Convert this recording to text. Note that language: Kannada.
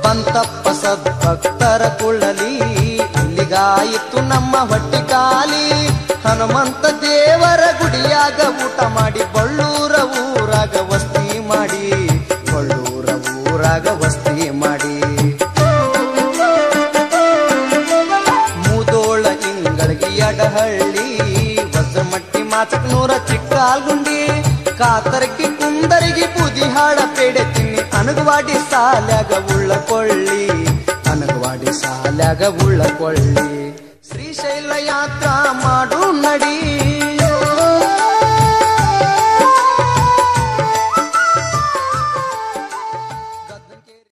ಬಂತಪ್ಪ ಸದ್ಭಕ್ತರ ಕುಳ್ಳಲಿ ಇಲ್ಲಿಗಾಯಿತು ನಮ್ಮ ಹೊಟ್ಟೆ ಖಾಲಿ ಹನುಮಂತ ದೇವರ ಗುಡಿಯಾಗ ಊಟ ಮಾಡಿ ಬಳ್ಳೂರ ಊರಾಗ ವಸ್ತಿ ಮಾಡಿ ಬಳ್ಳೂರ ಊರಾಗ ವಸ್ತಿ ಮಾಡಿ ಮುದೋಳ ಇಂಗಳಿಗೆ ಎಡಹಳ್ಳಿ ವಜ್ರಮಟ್ಟಿ ಮಾಚಕ್ನೂರ ಚಿಕ್ಕಾಲ್ಗುಂಡಿ ಕಾತರಕಿ ಕುಂದರಿಗೆ ಬುದಿಹಾಳ ಪೇಡೆ ತಿನ್ನಿ ಅನಗವಾಡಿ ಸಾಲ್ಯಾಗ ಉಳ್ಳಕೊಳ್ಳಿ ಅನಗವಾಡಿ ಸಾಲ್ಯಾಗ ಉಳ್ಳಕೊಳ್ಳಿ ಶ್ರೀಶೈಲ ಯಾತ್ರಾ ಮಾಡು ನಡಿ